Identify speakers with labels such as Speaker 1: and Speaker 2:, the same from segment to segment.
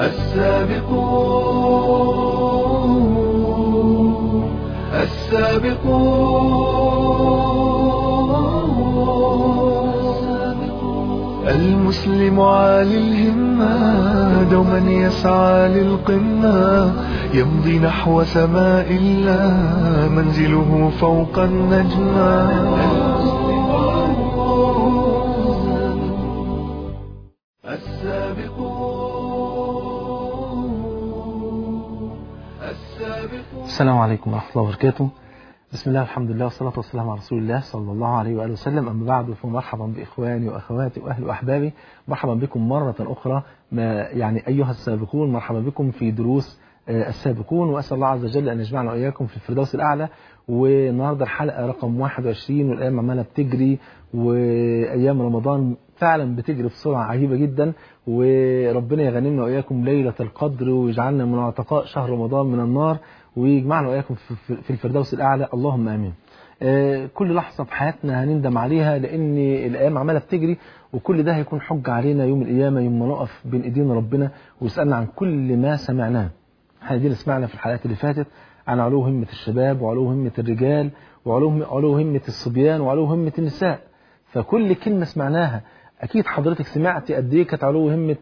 Speaker 1: السابقون السابقون المسلم عالي الهمة دوما يسعى للقمة يمضي نحو سماء الله منزله فوق النجمة
Speaker 2: السلام عليكم ورحمة الله وبركاته بسم الله الحمد لله والصلاة والسلام على رسول الله صلى الله عليه وآله وسلم أما بعد فمرحبا بإخواني وأخواتي وأهل وأحبابي مرحبا بكم مرة أخرى ما يعني أيها السابقون مرحبا بكم في دروس السابقون وأسأل الله عز وجل أن يجمعنا وإياكم في الفردوس الأعلى والنهاردة الحلقة رقم 21 والأيام عمالة بتجري وأيام رمضان فعلا بتجري بسرعة عجيبة جدا وربنا يغنمنا وإياكم ليلة القدر ويجعلنا من عتقاء شهر رمضان من النار ويجمعنا وإياكم في الفردوس الأعلى اللهم آمين كل لحظة في حياتنا هنندم عليها لأن الأيام عمالة بتجري وكل ده هيكون حجة علينا يوم القيامة يوم ما نقف بين إيدينا ربنا ويسألنا عن كل ما سمعناه احنا دي سمعنا في الحلقات اللي فاتت عن علو همة الشباب وعلو همة الرجال وعلو علو همة الصبيان وعلو همة النساء فكل كلمة سمعناها أكيد حضرتك سمعتي قد إيه كانت علو همة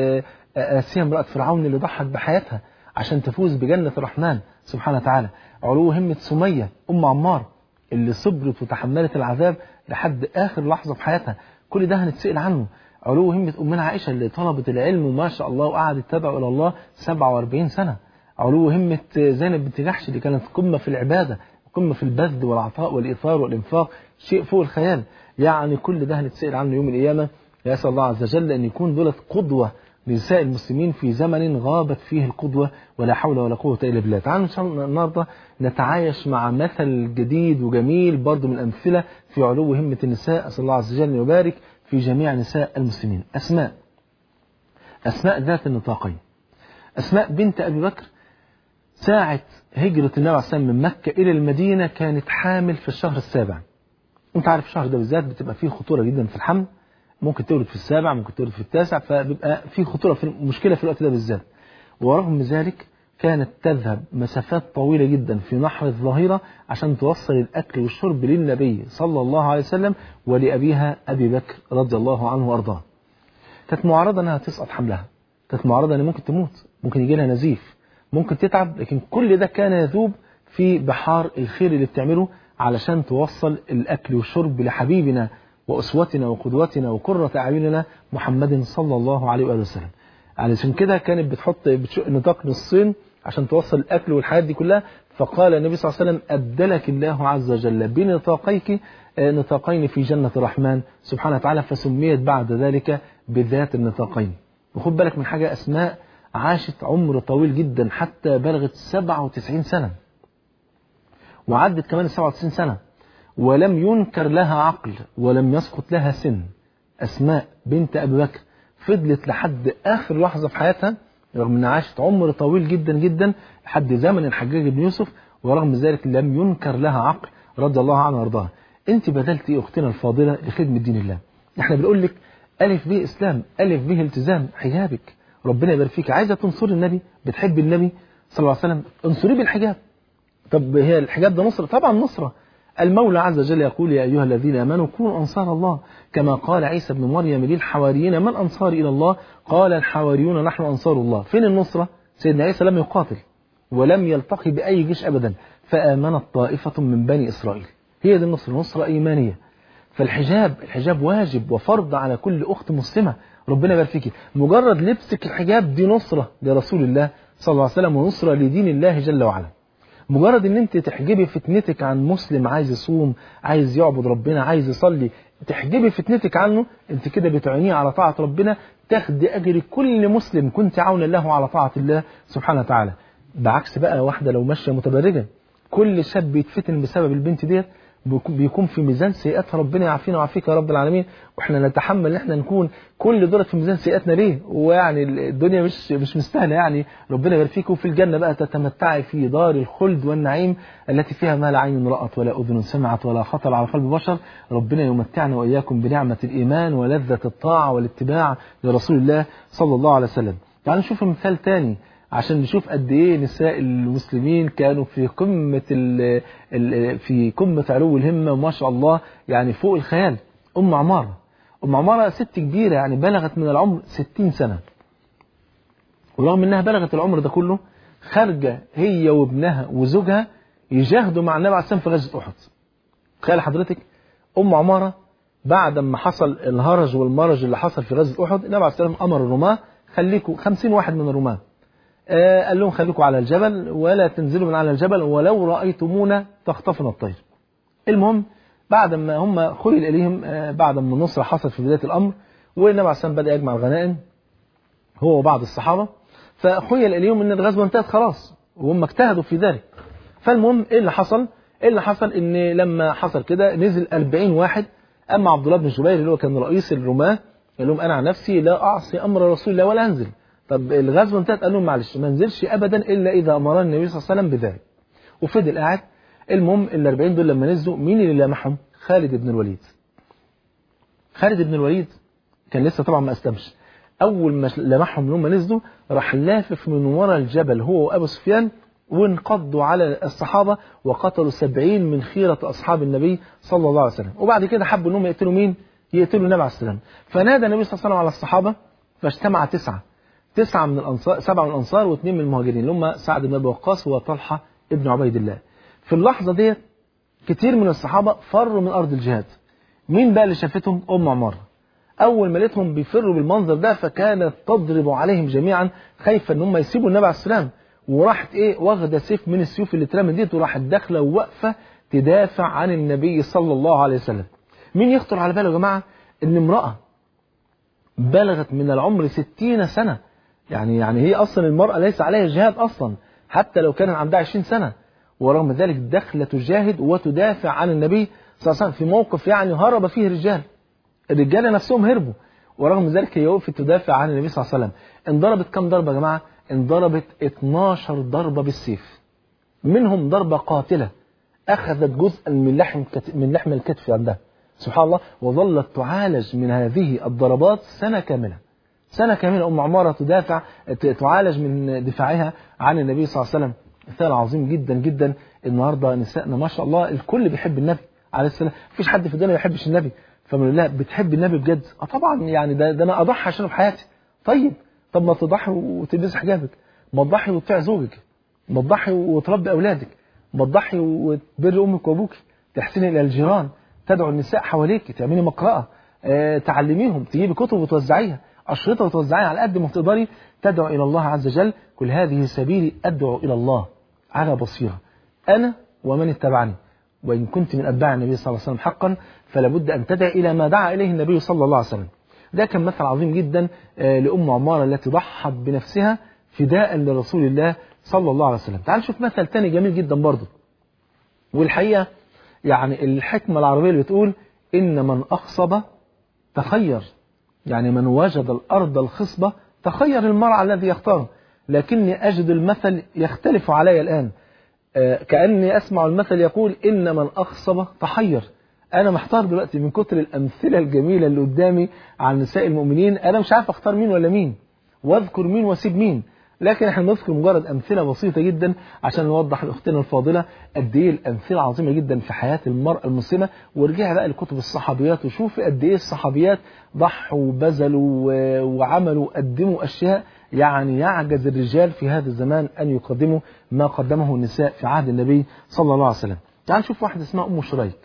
Speaker 2: آسيا امرأة فرعون اللي ضحت بحياتها عشان تفوز بجنة الرحمن سبحانه وتعالى علو همة سمية أم عمار اللي صبرت وتحملت العذاب لحد آخر لحظة في حياتها كل ده هنتسأل عنه علو همة أمنا عائشة اللي طلبت العلم وما شاء الله وقعدت تدعو إلى الله 47 سنة علو همة زينب بنت جحش اللي كانت قمة في العبادة قمة في البذل والعطاء والإيثار والإنفاق شيء فوق الخيال يعني كل ده هنتسأل عنه يوم القيامة يسأل الله عز وجل أن يكون دولت قدوة لنساء المسلمين في زمن غابت فيه القدوة ولا حول ولا قوة إلا بالله تعالوا إن شاء الله النهاردة نتعايش مع مثل جديد وجميل برضه من الأمثلة في علو همة النساء أسأل الله عز وجل أن يبارك في جميع نساء المسلمين أسماء أسماء ذات النطاقين أسماء بنت أبي بكر ساعة هجرة النبي عليه الصلاة من مكة إلى المدينة كانت حامل في الشهر السابع أنت عارف الشهر ده بالذات بتبقى فيه خطورة جدا في الحمل ممكن تولد في السابع ممكن تولد في التاسع فبيبقى في خطورة في مشكلة في الوقت ده بالذات ورغم ذلك كانت تذهب مسافات طويلة جدا في نحر الظهيرة عشان توصل الأكل والشرب للنبي صلى الله عليه وسلم ولأبيها أبي بكر رضي الله عنه وأرضاه كانت معرضة أنها تسقط حملها كانت معرضة أنها ممكن تموت ممكن يجي لها نزيف ممكن تتعب لكن كل ده كان يذوب في بحار الخير اللي بتعمله علشان توصل الأكل والشرب لحبيبنا وأسوتنا وقدوتنا وقرة أعيننا محمد صلى الله عليه وآله وسلم علشان كده كانت بتحط بتشق نطاق نصين عشان توصل الأكل والحاجات دي كلها فقال النبي صلى الله عليه وسلم أبدلك الله عز وجل بنطاقيك نطاقين في جنة الرحمن سبحانه وتعالى فسميت بعد ذلك بذات النطاقين وخد بالك من حاجة أسماء عاشت عمر طويل جدا حتى بلغت 97 سنة وعدت كمان 97 سنة ولم ينكر لها عقل ولم يسقط لها سن أسماء بنت أبي بكر فضلت لحد آخر لحظة في حياتها رغم أنها عاشت عمر طويل جدا جدا لحد زمن الحجاج بن يوسف ورغم ذلك لم ينكر لها عقل رضي الله عنها وارضاها أنت بذلت إيه أختنا الفاضلة لخدمة دين الله احنا بنقول لك ألف به إسلام ألف به التزام حجابك ربنا يبارك فيك عايزة تنصري النبي بتحب النبي صلى الله عليه وسلم انصريه بالحجاب طب هي الحجاب ده نصرة طبعا نصرة المولى عز وجل يقول يا أيها الذين آمنوا كونوا أنصار الله كما قال عيسى بن مريم للحواريين من أنصار إلى الله قال الحواريون نحن أنصار الله فين النصرة سيدنا عيسى لم يقاتل ولم يلتقي بأي جيش أبدا فآمنت طائفة من بني إسرائيل هي دي النصرة نصرة إيمانية فالحجاب الحجاب واجب وفرض على كل أخت مسلمة ربنا يبارك فيكي مجرد لبسك الحجاب دي نصرة لرسول الله صلى الله عليه وسلم ونصرة لدين الله جل وعلا مجرد ان انت تحجبي فتنتك عن مسلم عايز يصوم عايز يعبد ربنا عايز يصلي تحجبي فتنتك عنه انت كده بتعينيه على طاعة ربنا تاخدي اجر كل مسلم كنت عونا له على طاعة الله سبحانه وتعالى بعكس بقى واحدة لو ماشية متبرجة كل شاب بيتفتن بسبب البنت ديت بيكون في ميزان سيئاتها ربنا يعافينا ويعافيك يا رب العالمين واحنا نتحمل ان احنا نكون كل دولت في ميزان سيئاتنا ليه ويعني الدنيا مش مش مستاهله يعني ربنا يبارك فيك وفي الجنه بقى تتمتعي في دار الخلد والنعيم التي فيها ما لا عين رأت ولا اذن سمعت ولا خطر على قلب بشر ربنا يمتعنا واياكم بنعمه الايمان ولذه الطاعه والاتباع لرسول الله صلى الله عليه وسلم تعالوا نشوف مثال تاني عشان نشوف قد ايه نساء المسلمين كانوا في قمة ال ال في قمة علو الهمة وما شاء الله يعني فوق الخيال أم عمارة أم عمارة ست كبيرة يعني بلغت من العمر 60 سنة ورغم انها بلغت العمر ده كله خارجة هي وابنها وزوجها يجاهدوا مع النبي عليه السلام في غزوة أحد تخيل حضرتك أم عمارة بعد ما حصل الهرج والمرج اللي حصل في غزوة أحد النبي عليه السلام أمر الرماة خليكوا 50 واحد من الرماة آه قال لهم خليكوا على الجبل ولا تنزلوا من على الجبل ولو رأيتمونا تخطفنا الطير المهم بعد ما هم خيل إليهم آه بعد ما النصر حصل في بداية الأمر والنبي عليه السلام بدأ يجمع الغنائم هو وبعض الصحابة فخيل إليهم أن الغزوة انتهت خلاص وهم اجتهدوا في ذلك فالمهم إيه اللي حصل إيه اللي حصل إن لما حصل كده نزل 40 واحد أما عبد الله بن الزبير اللي هو كان رئيس الرماة قال لهم أنا عن نفسي لا أعصي أمر رسول الله ولا أنزل طب الغزوة انتهت قال لهم معلش ما انزلش أبدا إلا إذا أمرني النبي صلى الله عليه وسلم بذلك وفضل قاعد المهم ال 40 دول لما نزلوا مين اللي لمحهم؟ خالد بن الوليد خالد بن الوليد كان لسه طبعا ما أسلمش أول ما لمحهم ان هم نزلوا راح لافف من ورا الجبل هو وأبو سفيان وانقضوا على الصحابة وقتلوا سبعين من خيرة أصحاب النبي صلى الله عليه وسلم وبعد كده حبوا أنهم يقتلوا مين؟ يقتلوا النبي عليه السلام فنادى النبي صلى الله عليه وسلم على الصحابة فاجتمع تسعة تسعة من الأنصار سبعة من الأنصار واثنين من المهاجرين اللي هم سعد بن أبي وقاص وطلحة ابن عبيد الله في اللحظة ديت كتير من الصحابة فروا من أرض الجهاد مين بقى اللي شافتهم؟ أم عمارة أول ما لقيتهم بيفروا بالمنظر ده فكانت تضرب عليهم جميعا خايفة إن هم يسيبوا النبي عليه السلام وراحت إيه واخدة سيف من السيوف اللي اترمت ديت وراحت داخلة وواقفة تدافع عن النبي صلى الله عليه وسلم. مين يخطر على باله يا جماعة إن امرأة بلغت من العمر ستين سنة يعني يعني هي أصلا المرأة ليس عليها جهاد أصلا حتى لو كان عندها 20 سنة ورغم ذلك داخلة تجاهد وتدافع عن النبي صلى الله عليه وسلم في موقف يعني هرب فيه الرجال الرجاله نفسهم هربوا ورغم ذلك هي وقفت تدافع عن النبي صلى الله عليه وسلم انضربت كم ضربه يا جماعه انضربت 12 ضربه بالسيف منهم ضربه قاتله اخذت جزءا من لحم من لحم الكتف عندها سبحان الله وظلت تعالج من هذه الضربات سنه كامله سنه كامله ام عماره تدافع تعالج من دفاعها عن النبي صلى الله عليه وسلم مثال عظيم جدا جدا النهارده نسائنا ما شاء الله الكل بيحب النبي عليه السلام مفيش حد في الدنيا ما يحبش النبي فمن لا بتحب النبي بجد اه طبعا يعني ده, ده انا اضحي عشانه في حياتي طيب طب ما تضحي وتلبس حجابك ما تضحي وتطيع زوجك ما تضحي وتربي اولادك ما تضحي وتبر امك وابوك تحسني الى الجيران تدعو النساء حواليك تعملي مقرأة اه تعلميهم تجيبي كتب وتوزعيها أشرطة وتوزعيها على قد ما تقدري تدعو إلى الله عز وجل كل هذه سبيلي أدعو إلى الله على بصيرة أنا ومن اتبعني وإن كنت من أتباع النبي صلى الله عليه وسلم حقا فلا بد أن تدعي إلى ما دعا إليه النبي صلى الله عليه وسلم ده كان مثل عظيم جدا لأم عمارة التي ضحت بنفسها فداء لرسول الله صلى الله عليه وسلم تعال نشوف مثل تاني جميل جدا برضه والحقيقة يعني الحكمة العربية اللي بتقول إن من أخصب تخير يعني من وجد الأرض الخصبة تخير المرعى الذي يختاره لكني أجد المثل يختلف علي الآن كأني أسمع المثل يقول إن من أخصب تحير أنا محتار دلوقتي من كتر الأمثلة الجميلة اللي قدامي عن نساء المؤمنين أنا مش عارف أختار مين ولا مين واذكر مين واسيب مين لكن احنا بنذكر مجرد أمثلة بسيطة جدا عشان نوضح لأختنا الفاضلة قد إيه الأمثلة عظيمة جدا في حياة المرأة المسلمة وارجعي بقى لكتب الصحابيات وشوفي قد إيه الصحابيات ضحوا وبذلوا وعملوا قدموا أشياء يعني يعجز الرجال في هذا الزمان أن يقدموا ما قدمه النساء في عهد النبي صلى الله عليه وسلم تعال نشوف واحدة اسمها أم شريك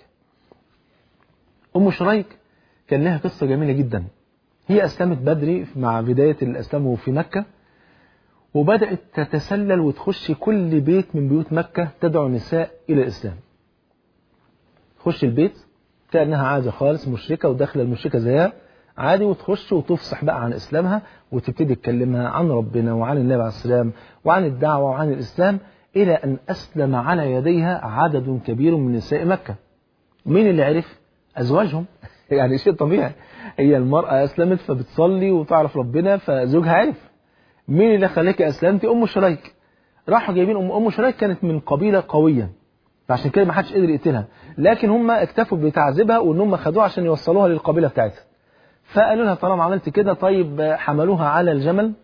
Speaker 2: أم شريك كان لها قصة جميلة جدا هي أسلمت بدري مع بداية الإسلام في مكة وبدأت تتسلل وتخش كل بيت من بيوت مكة تدعو النساء إلى الإسلام تخش البيت كأنها عادة خالص مشركة وداخلة المشركة زيها عادي وتخش وتفصح بقى عن إسلامها وتبتدي تكلمها عن ربنا وعن النبي عليه السلام وعن الدعوة وعن الإسلام إلى أن أسلم على يديها عدد كبير من نساء مكة مين اللي عرف؟ أزواجهم يعني شيء طبيعي هي المرأة أسلمت فبتصلي وتعرف ربنا فزوجها عرف مين اللي خلاك أسلمتي أم شريك راحوا جايبين أم أم شريك كانت من قبيلة قوية فعشان كده ما حدش قدر يقتلها لكن هم اكتفوا بتعذيبها وان هم خدوها عشان يوصلوها للقبيله بتاعتها فقالوا لها طالما عملت كده طيب حملوها على الجمل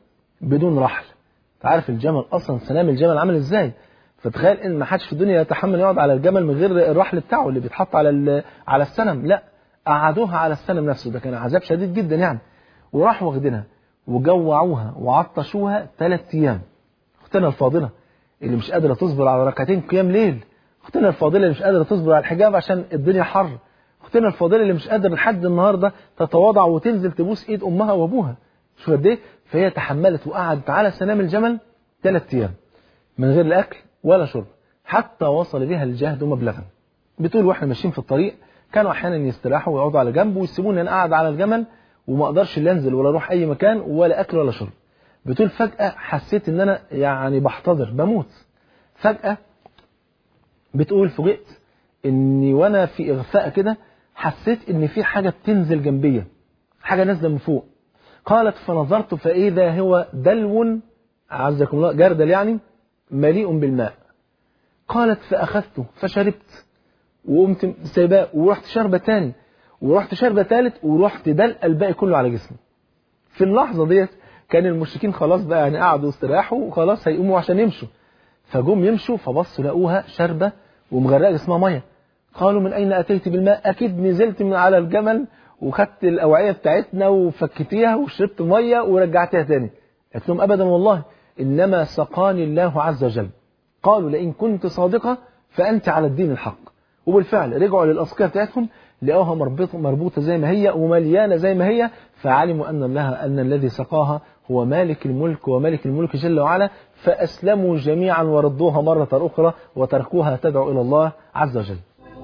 Speaker 2: بدون رحل عارف الجمل اصلا سلام الجمل عامل ازاي فتخيل ان ما حدش في الدنيا يتحمل يقعد على الجمل من غير الرحل بتاعه اللي بيتحط على على السنم لا قعدوها على السنم نفسه ده كان عذاب شديد جدا يعني وراحوا واخدينها وجوعوها وعطشوها ثلاث ايام اختنا الفاضله اللي مش قادره تصبر على ركعتين قيام ليل اختنا الفاضله اللي مش قادره تصبر على الحجاب عشان الدنيا حر اختنا الفاضله اللي مش قادره لحد النهارده تتواضع وتنزل تبوس ايد امها وابوها شوف قد ايه فهي تحملت وقعدت على سنام الجمل ثلاث ايام من غير لا اكل ولا شرب حتى وصل بها الجهد مبلغا بتقول واحنا ماشيين في الطريق كانوا احيانا يستراحوا ويقعدوا على جنب ويسيبوني انا قاعد على الجمل وما اقدرش لا انزل ولا اروح اي مكان ولا اكل ولا شرب بتقول فجاه حسيت ان انا يعني بحتضر بموت فجاه بتقول فوجئت اني وانا في اغفاء كده حسيت ان في حاجه بتنزل جنبيا حاجه نازله من فوق قالت فنظرت فاذا هو دلو عزكم الله جردل يعني مليء بالماء قالت فاخذته فشربت وقمت سايباه ورحت شربه تاني ورحت شربه ثالث ورحت دلق الباقي كله على جسمي في اللحظه ديت كان المشركين خلاص بقى يعني قعدوا استراحوا وخلاص هيقوموا عشان يمشوا فجم يمشوا فبصوا لقوها شربه ومغرقه جسمها ميه قالوا من اين اتيت بالماء اكيد نزلت من على الجمل وخدت الاوعيه بتاعتنا وفكتيها وشربت ميه ورجعتها تاني قالت لهم ابدا والله انما سقاني الله عز وجل قالوا لئن كنت صادقه فانت على الدين الحق وبالفعل رجعوا للاسقيه بتاعتهم لقوها مربوطه مربوطه زي ما هي ومليانه زي ما هي فعلموا ان الله ان الذي سقاها هو مالك الملك وملك الملك جل وعلا فاسلموا جميعا وردوها مره اخرى وتركوها تدعو الى الله عز وجل.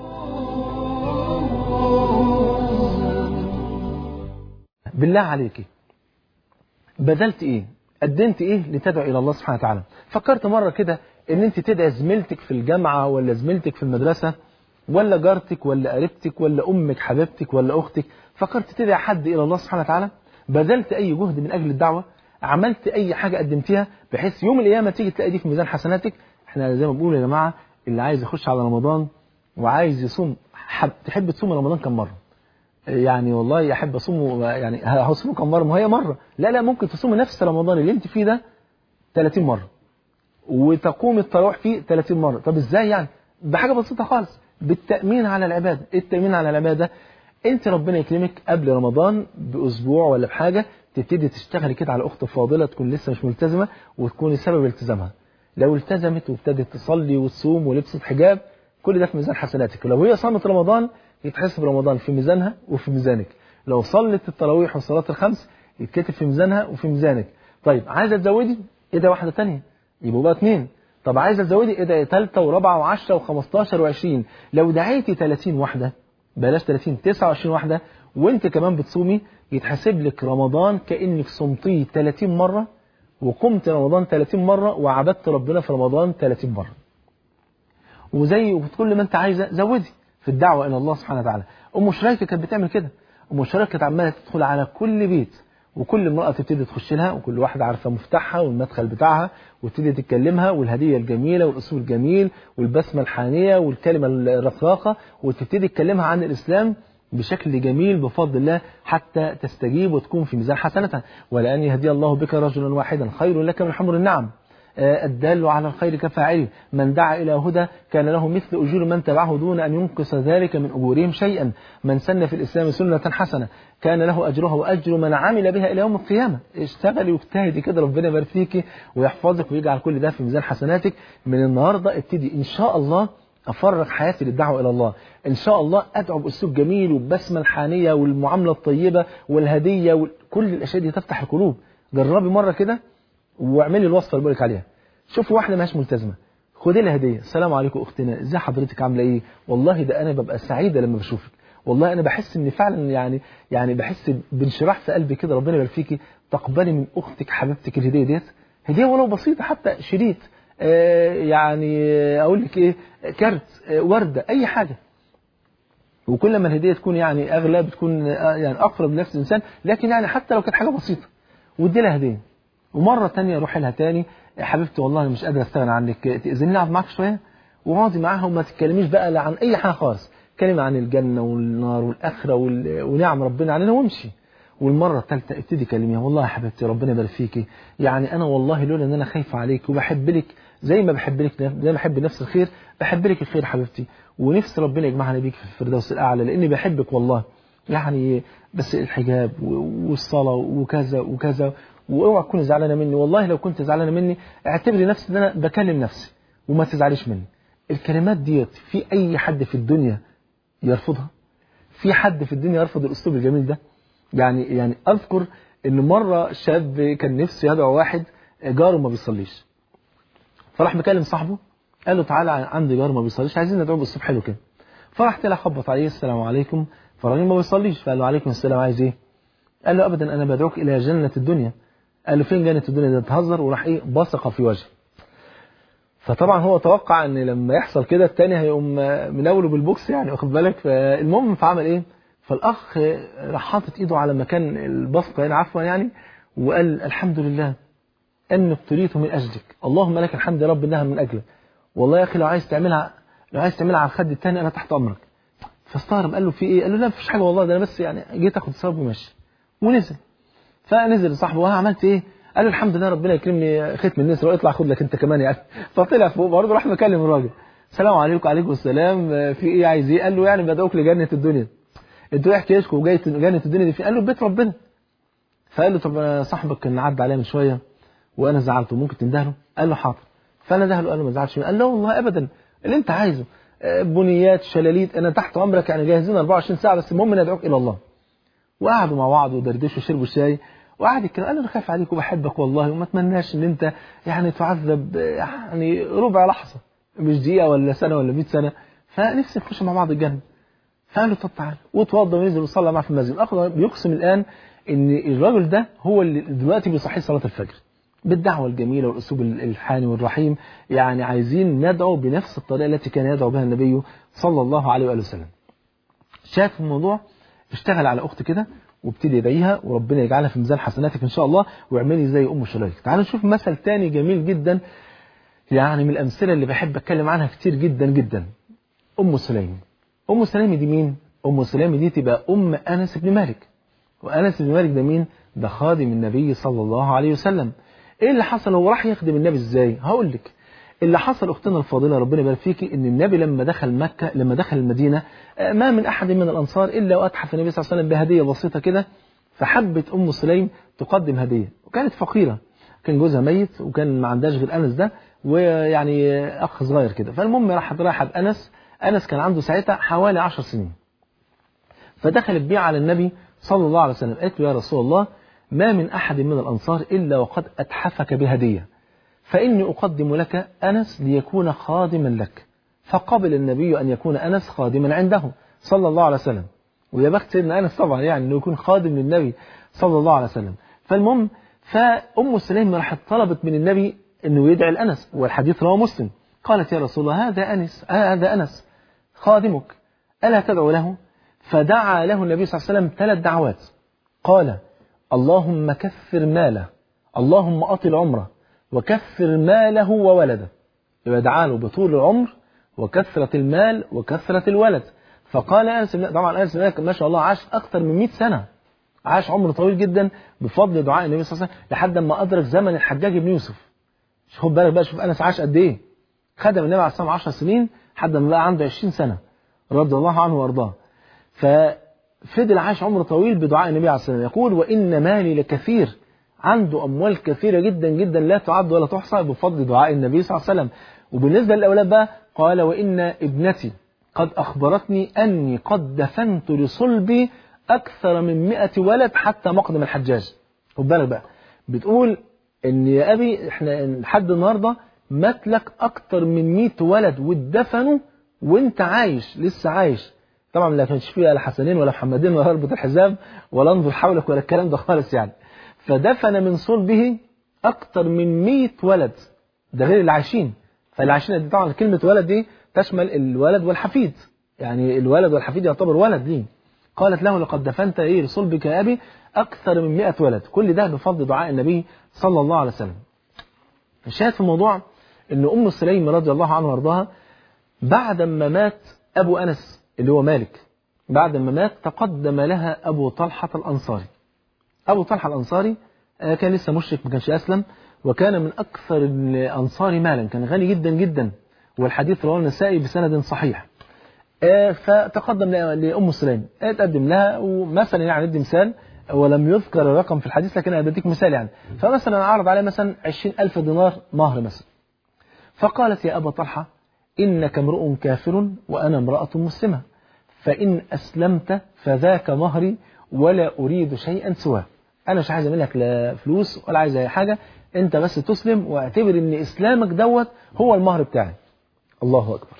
Speaker 2: بالله عليك بذلت ايه؟ قدمت ايه لتدعو الى الله سبحانه وتعالى؟ فكرت مره كده ان انت تدعي زميلتك في الجامعه ولا زميلتك في المدرسه ولا جارتك ولا قريبتك ولا امك حبيبتك ولا اختك فكرت تدعي حد الى الله سبحانه وتعالى بذلت اي جهد من اجل الدعوه عملت اي حاجه قدمتيها بحيث يوم القيامه تيجي تلاقي دي في ميزان حسناتك احنا زي ما بنقول يا جماعه اللي عايز يخش على رمضان وعايز يصوم حب تحب تصوم رمضان كم مره يعني والله احب اصومه يعني هصومه كم مره ما هي مره لا لا ممكن تصوم نفس رمضان اللي انت فيه ده 30 مره وتقوم التراويح فيه 30 مره طب ازاي يعني بحاجه بسيطه خالص بالتأمين على العبادة إيه التأمين على العبادة انت ربنا يكرمك قبل رمضان بأسبوع ولا بحاجة تبتدي تشتغلي كده على أخت فاضلة تكون لسه مش ملتزمة وتكوني سبب التزامها لو التزمت وابتدت تصلي وتصوم ولبست حجاب كل ده في ميزان حسناتك ولو هي صامت رمضان يتحسب رمضان في ميزانها وفي ميزانك لو صلت التراويح والصلاة الخمس يتكتب في ميزانها وفي ميزانك طيب عايزة تزودي ايه ده واحدة تانية يبقوا بقى اتنين طب عايزه تزودي ايه ده ثالثه ورابعه وعشره و15 و20 لو دعيتي 30 واحده بلاش 30 29 واحده وانت كمان بتصومي يتحسب لك رمضان كانك صمتيه 30 مره وقمت رمضان 30 مره وعبدت ربنا في رمضان 30 مره. وزي كل ما انت عايزه زودي في الدعوه الى الله سبحانه وتعالى. ام شريكه كانت بتعمل كده. ام شريكه كانت عماله تدخل على كل بيت وكل امرأة تبتدي تخش لها وكل واحدة عارفة مفتاحها والمدخل بتاعها وتبتدي تتكلمها والهدية الجميلة والأسلوب الجميل والبسمة الحانية والكلمة الرقراقة وتبتدي تكلمها عن الإسلام بشكل جميل بفضل الله حتى تستجيب وتكون في ميزان حسنتها ولأن يهدي الله بك رجلا واحدا خير لك من حمر النعم الدال على الخير كفاعله من دعا إلى هدى كان له مثل أجور من تبعه دون أن ينقص ذلك من أجورهم شيئا من سن في الإسلام سنة حسنة كان له أجرها وأجر من عمل بها إلى يوم القيامة اشتغلي واجتهدي كده ربنا يبارك فيكي ويحفظك ويجعل كل ده في ميزان حسناتك من النهاردة ابتدي إن شاء الله أفرغ حياتي للدعوة إلى الله إن شاء الله أدعو بأسلوب جميل وبسمة الحانية والمعاملة الطيبة والهدية وكل الأشياء دي تفتح القلوب جربي مرة كده واعملي الوصفه اللي بقول لك عليها شوف واحده ماهيش ملتزمه خدي لها هديه السلام عليكم اختنا ازي حضرتك عامله ايه والله ده انا ببقى سعيده لما بشوفك والله انا بحس ان فعلا يعني يعني بحس بانشراح في قلبي كده ربنا يبارك فيكي تقبلي من اختك حبيبتك الهديه ديت هديه ولو بسيطه حتى شريط آه يعني اقول لك ايه كارت آه ورده اي حاجه وكل ما الهديه تكون يعني اغلى بتكون آه يعني اقرب لنفس الانسان لكن يعني حتى لو كانت حاجه بسيطه وادي لها هديه ومره ثانيه روحي لها تاني يا حبيبتي والله مش قادر استغنى عنك تاذني اقعد معاك شويه واقعدي معاها وما تتكلميش بقى لا عن اي حاجه خالص كلمة عن الجنة والنار والآخرة ونعم ربنا علينا وامشي والمرة الثالثة ابتدي كلميها والله يا حبيبتي ربنا يبارك فيكي يعني أنا والله لولا إن أنا خايفة عليك وبحب لك زي ما بحب لك زي ما بحب نفس الخير بحب لك الخير حبيبتي ونفسي ربنا يجمعنا بيك في الفردوس الأعلى لأني بحبك والله يعني بس الحجاب والصلاة وكذا وكذا واوعى تكوني زعلانة مني والله لو كنت زعلانة مني اعتبري نفسي ان انا بكلم نفسي وما تزعليش مني الكلمات ديت في اي حد في الدنيا يرفضها في حد في الدنيا يرفض الاسلوب الجميل ده يعني يعني اذكر ان مره شاب كان نفسه يدعو واحد جاره ما بيصليش فراح مكلم صاحبه قال له تعالى عندي جار ما بيصليش عايزين ندعوه بالصبح حلو كده فراح طلع خبط عليه السلام عليكم فالراجل ما بيصليش فقال له عليكم السلام عايز ايه قال له ابدا انا بدعوك الى جنه الدنيا قال له فين جنه الدنيا ده تهزر وراح ايه بصق في وجهه فطبعا هو توقع ان لما يحصل كده التاني هيقوم مناوله بالبوكس يعني واخد بالك فالمهم فعمل ايه فالاخ راح حاطط ايده على مكان البصقه هنا عفوا يعني وقال الحمد لله ان ابتليت من اجلك اللهم لك الحمد يا رب انها من اجلك والله يا اخي لو عايز تعملها لو عايز تعملها على الخد الثاني انا تحت امرك فاستغرب قال له في ايه قال له لا مفيش حاجه والله ده انا بس يعني جيت اخد ثواب وماشي ونزل فنزل صاحبه وانا عملت ايه قال له الحمد لله ربنا يكرمني ختم النسر واطلع خد لك انت كمان يعني فطلع فوق برضه راح مكلم الراجل السلام عليكم وعليكم السلام في ايه عايز ايه قال له يعني بدعوك لجنه الدنيا انتوا ايه حكايتكم وجاي جنه الدنيا دي فين قال له بيت ربنا فقال له طب صاحبك كان عدى عليا من شويه وانا زعلته ممكن تندهله قال له حاضر فانا دهله قال له ما تزعلش قال له والله ابدا اللي انت عايزه بنيات شلاليت انا تحت امرك يعني جاهزين 24 ساعه بس المهم ندعوك الى الله وقعدوا مع بعض ودردشوا وشربوا شاي وقعد يتكلم قال له انا خايف عليك وبحبك والله وما اتمناش ان انت يعني تعذب يعني ربع لحظه مش دقيقه ولا سنه ولا 100 سنه فنفسي نخش مع بعض الجنه فقال له طب تعالى وتوضى ونزل وصلى معاه في المسجد الاخ بيقسم الان ان الراجل ده هو اللي دلوقتي بيصحي صلاه الفجر بالدعوة الجميلة والأسلوب الحاني والرحيم يعني عايزين ندعو بنفس الطريقة التي كان يدعو بها النبي صلى الله عليه وآله وسلم شاف الموضوع اشتغل على أخت كده وابتدي يدعيها وربنا يجعلها في ميزان حسناتك إن شاء الله واعملي زي أم شريك تعالوا نشوف مثل تاني جميل جدا يعني من الأمثلة اللي بحب أتكلم عنها كتير جدا جدا أم سليم أم سليم دي مين؟ أم سليم دي تبقى أم أنس بن مالك وأنس بن مالك ده مين؟ ده خادم النبي صلى الله عليه وسلم ايه اللي حصل هو راح يخدم النبي ازاي هقول لك اللي حصل اختنا الفاضله ربنا يبارك فيكي ان النبي لما دخل مكه لما دخل المدينه ما من احد من الانصار الا واتحف النبي صلى الله عليه وسلم بهديه بسيطه كده فحبت ام سليم تقدم هديه وكانت فقيره كان جوزها ميت وكان ما عندهاش غير انس ده ويعني اخ صغير كده فالمهم راحت رايحه بانس انس كان عنده ساعتها حوالي 10 سنين فدخلت بيه على النبي صلى الله عليه وسلم قالت له يا رسول الله ما من أحد من الأنصار إلا وقد أتحفك بهدية فإني أقدم لك أنس ليكون خادما لك فقبل النبي أن يكون أنس خادما عنده صلى الله عليه وسلم ويا بخت سيدنا أنس طبعا يعني أنه يكون خادم للنبي صلى الله عليه وسلم فالمهم فأم سليم راحت طلبت من النبي أنه يدعي الأنس والحديث رواه مسلم قالت يا رسول الله هذا أنس هذا أنس خادمك ألا تدعو له فدعا له النبي صلى الله عليه وسلم ثلاث دعوات قال اللهم كفر ماله اللهم أطل عمره وكفر ماله وولده يبقى دعا له بطول العمر وكثرة المال وكثرة الولد فقال أنس طبعا أنس ما شاء الله عاش أكثر من 100 سنة عاش عمر طويل جدا بفضل دعاء النبي صلى الله عليه وسلم لحد ما أدرك زمن الحجاج بن يوسف خد بالك بقى شوف أنس عاش قد إيه خدم النبي عليه الصلاة والسلام 10 سنين لحد ما بقى عنده 20 سنة رضي الله عنه وأرضاه ف فضل عاش عمر طويل بدعاء النبي عليه الصلاة والسلام يقول وإن مالي لكثير عنده أموال كثيرة جدا جدا لا تعد ولا تحصى بفضل دعاء النبي صلى الله عليه وسلم وبالنسبة للأولاد بقى قال وإن ابنتي قد أخبرتني أني قد دفنت لصلبي أكثر من مئة ولد حتى مقدم الحجاج خد بالك بقى بتقول إن يا أبي إحنا لحد النهاردة مات لك أكثر من 100 ولد واتدفنوا وأنت عايش لسه عايش طبعا لا كانش فيها لا حسنين ولا محمدين ولا ربط الحزام ولا انظر حولك ولا الكلام ده خالص يعني فدفن من صلبه أكثر من 100 ولد ده غير اللي عايشين فاللي عايشين دي طبعا كلمة ولد دي تشمل الولد والحفيد يعني الولد والحفيد يعتبر ولد ليه قالت له لقد دفنت ايه لصلبك يا ابي اكثر من 100 ولد كل ده بفضل دعاء النبي صلى الله عليه وسلم الشاهد في الموضوع ان ام سليم رضي الله عنها وارضاها بعد ما مات ابو انس اللي هو مالك بعد ما مات تقدم لها ابو طلحه الانصاري أبو طلحة الأنصاري آه، كان لسه مشرك ما كانش أسلم وكان من أكثر الأنصار مالا كان غني جدا جدا والحديث رواه النسائي بسند صحيح آه، فتقدم ل- لأم سليم آه، تقدم لها ومثلا يعني ندي مثال ولم يذكر الرقم في الحديث لكن أنا بديك مثال يعني فمثلا عرض عليه مثلا عشرين ألف دينار مهر مثلا فقالت يا أبا طلحة إنك امرؤ كافر وأنا امرأة مسلمة فإن أسلمت فذاك مهري ولا أريد شيئا سواه أنا مش عايز منك لا فلوس ولا عايز أي حاجة أنت بس تسلم واعتبر إن إسلامك دوت هو المهر بتاعي الله أكبر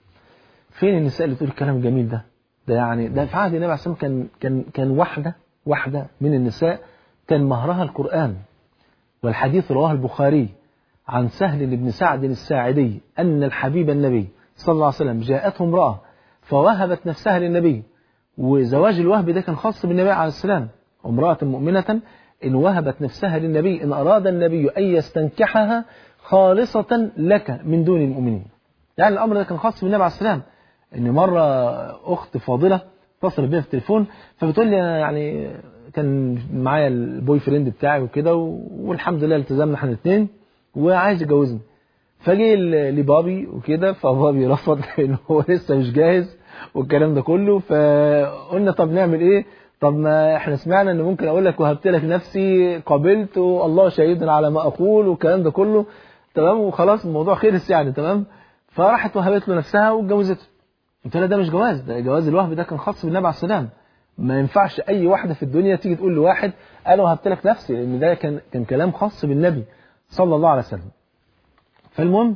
Speaker 2: فين النساء اللي تقول الكلام الجميل ده ده يعني ده في عهد النبي عليه الصلاة والسلام كان كان كان واحدة واحدة من النساء كان مهرها القرآن والحديث رواه البخاري عن سهل بن سعد الساعدي أن الحبيب النبي صلى الله عليه وسلم جاءته امرأة فوهبت نفسها للنبي وزواج الوهب ده كان خاص بالنبي عليه السلام امرأة مؤمنة إن وهبت نفسها للنبي إن أراد النبي أن يستنكحها خالصة لك من دون المؤمنين يعني الأمر ده كان خاص بالنبي عليه السلام إن مرة أخت فاضلة اتصلت بيا في التليفون فبتقول لي أنا يعني كان معايا البوي فريند بتاعي وكده و- والحمد لله التزمنا احنا الاثنين وعايز يتجوزني فجي ل- لبابي وكده فبابي رفض ان هو لسه مش جاهز والكلام ده كله فقلنا طب نعمل ايه طب ما احنا سمعنا ان ممكن اقول لك وهبت لك نفسي قبلت والله شهيد على ما اقول والكلام ده كله تمام وخلاص الموضوع خلص يعني تمام فراحت وهبت له نفسها واتجوزته قلت لها ده مش جواز ده جواز الوهب ده كان خاص بالنبي عليه السلام ما ينفعش اي واحده في الدنيا تيجي تقول لواحد انا وهبت لك نفسي لان ده كان كان كلام خاص بالنبي صلى الله عليه وسلم فالمهم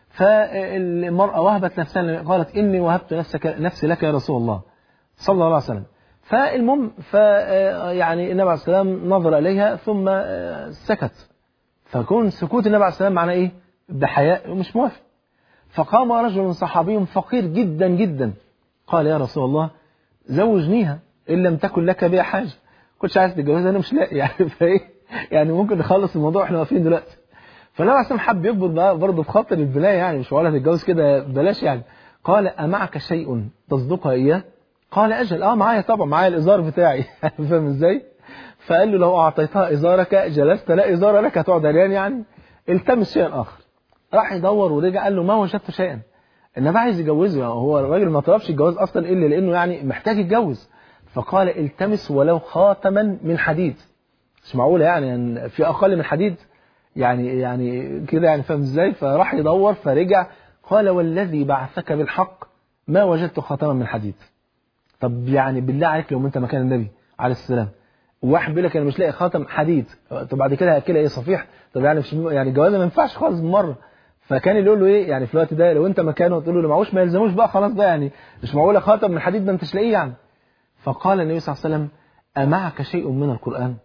Speaker 2: فالمرأة وهبت نفسها قالت إني وهبت نفسك نفسي لك يا رسول الله صلى الله عليه وسلم فالمهم ف يعني النبي عليه السلام نظر إليها ثم آه، سكت فكون سكوت النبي عليه السلام معناه إيه؟ بحياء ومش موافق فقام رجل صحابي فقير جدا جدا قال يا رسول الله زوجنيها إن لم تكن لك بها حاجة كنتش عايز تتجوزها أنا مش لاقي يعني فإيه يعني ممكن نخلص الموضوع واحنا واقفين دلوقتي فالنبي عليه السلام حب يكبر بقى برضه في خاطر البلاية يعني مش ولا تتجوز كده بلاش يعني قال أمعك شيء تصدقها إياه؟ قال أجل أه معايا طبعا معايا الإزار بتاعي فاهم إزاي؟ فقال له لو أعطيتها إزارك جلست لا إزار لك هتقعد عريان يعني التمس شيئا آخر راح يدور ورجع قال له ما وجدت شيئا النبي عايز يجوزه هو الراجل ما طلبش الجواز اصلا الا لانه يعني محتاج يتجوز فقال التمس ولو خاتما من حديد مش معقوله يعني, يعني في اقل من حديد يعني يعني كده يعني فاهم ازاي فراح يدور فرجع قال والذي بعثك بالحق ما وجدت خاتما من حديد طب يعني بالله عليك لو انت مكان النبي عليه السلام واحد بيقول لك انا مش لاقي خاتم حديد طب بعد كده هاكلها ايه صفيح طب يعني مش يعني الجواز ما ينفعش خالص بالمره فكان يقول له ايه يعني في الوقت ده لو انت مكانه تقول له اللي معهوش ما يلزموش بقى خلاص بقى يعني مش معقوله خاتم من حديد ما انتش لاقيه يعني فقال النبي صلى الله عليه وسلم امعك شيء من القران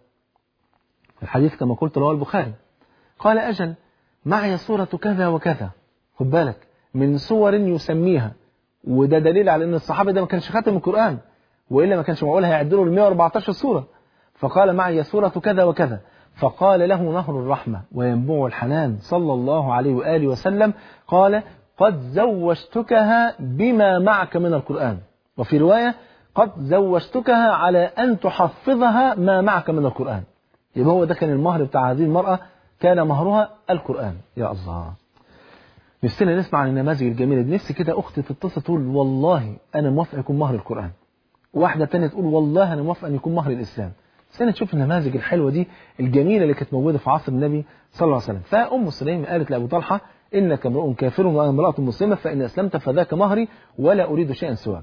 Speaker 2: الحديث كما قلت رواه البخاري قال اجل معي سوره كذا وكذا خد بالك من صور يسميها وده دليل على ان الصحابي ده ما كانش خاتم القران والا ما كانش معقول هيعد له ال 114 سوره فقال معي سوره كذا وكذا فقال له نهر الرحمة وينبوع الحنان صلى الله عليه وآله وسلم قال قد زوجتكها بما معك من القرآن وفي رواية قد زوجتكها على أن تحفظها ما معك من القرآن يبقى هو ده كان المهر بتاع هذه المرأة كان مهرها القرآن يا الله نفسنا نسمع عن النماذج الجميلة دي نفسي كده أختي تتصل تقول والله أنا موافق يكون مهر القرآن واحدة تانية تقول والله أنا موافق أن يكون مهر الإسلام سنة نشوف النماذج الحلوة دي الجميلة اللي كانت موجودة في عصر النبي صلى الله عليه وسلم فأم سليم قالت لأبو طلحة إنك امرؤ كافر وأنا امرأة مسلمة فإن أسلمت فذاك مهري ولا أريد شيئا سواه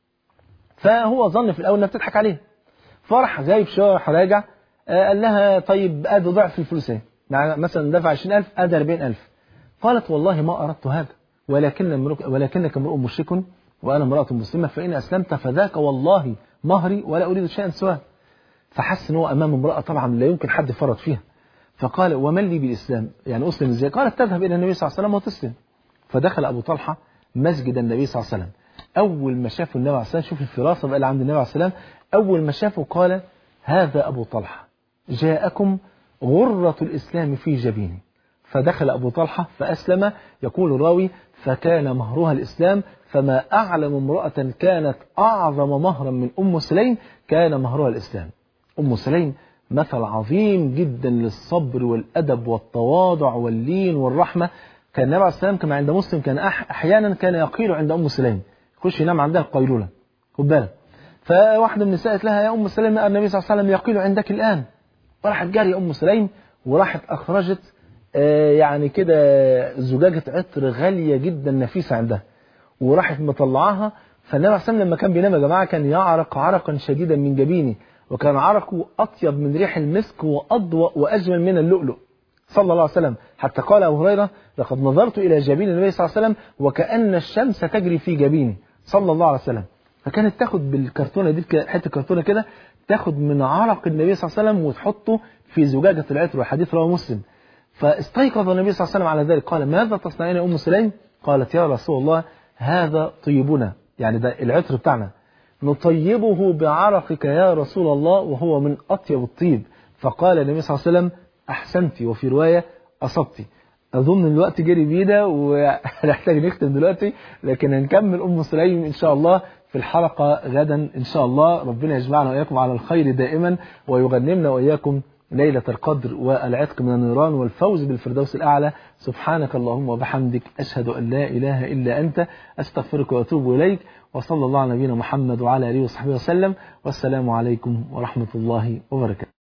Speaker 2: فهو ظن في الأول إنها بتضحك عليه فرح جايب شرح راجع قال لها طيب أدي ضعف الفلوس اهي مثلا دفع 20000 أدي 40000 قالت والله ما أردت هذا ولكن ولكنك امرؤ مشرك وأنا امرأة مسلمة فإن أسلمت فذاك والله مهري ولا أريد شيئا سواه فحس ان هو امام امراه طبعا لا يمكن حد فرط فيها فقال ومن لي بالاسلام يعني اسلم ازاي قالت تذهب الى النبي صلى الله عليه وسلم وتسلم فدخل ابو طلحه مسجد النبي صلى الله عليه وسلم اول ما شافه النبي عليه الصلاه والسلام شوف الفراسه بقى اللي عند النبي عليه السلام اول ما شافه قال هذا ابو طلحه جاءكم غره الاسلام في جبينه فدخل ابو طلحه فاسلم يقول الراوي فكان مهرها الاسلام فما اعلم امراه كانت اعظم مهرا من ام سليم كان مهرها الاسلام أم سليم مثل عظيم جدا للصبر والأدب والتواضع واللين والرحمة كان النبي عليه السلام كما عند مسلم كان أح أحيانا كان يقيل عند أم سليم يخش ينام عندها القيلولة خد بالك فواحدة من النساء قالت لها يا أم سليم النبي صلى الله عليه وسلم يقيل عندك الآن وراحت جارية أم سليم وراحت أخرجت آه يعني كده زجاجة عطر غالية جدا نفيسة عندها وراحت مطلعاها فالنبي عليه السلام لما كان بينام يا جماعة كان يعرق عرقا شديدا من جبينه وكان عرقه أطيب من ريح المسك وأضوأ وأجمل من اللؤلؤ صلى الله عليه وسلم حتى قال أبو هريرة لقد نظرت إلى جبين النبي صلى الله عليه وسلم وكأن الشمس تجري في جبينه صلى الله عليه وسلم فكانت تاخد بالكرتونة دي حتة كرتونة كده تاخد من عرق النبي صلى الله عليه وسلم وتحطه في زجاجة العطر وحديث رواه مسلم فاستيقظ النبي صلى الله عليه وسلم على ذلك قال ماذا تصنعين يا أم سليم قالت يا رسول الله هذا طيبنا يعني ده العطر بتاعنا نطيبه بعرقك يا رسول الله وهو من أطيب الطيب فقال النبي صلى الله عليه وسلم أحسنتي وفي رواية أصبتي أظن الوقت جري بينا ونحتاج نختم دلوقتي لكن هنكمل أم سليم إن شاء الله في الحلقة غدا إن شاء الله ربنا يجمعنا وإياكم على الخير دائما ويغنمنا وإياكم ليلة القدر والعتق من النيران والفوز بالفردوس الأعلى سبحانك اللهم وبحمدك أشهد أن لا إله إلا أنت أستغفرك وأتوب إليك وصلى الله على نبينا محمد وعلى آله وصحبه وسلم والسلام عليكم ورحمة الله وبركاته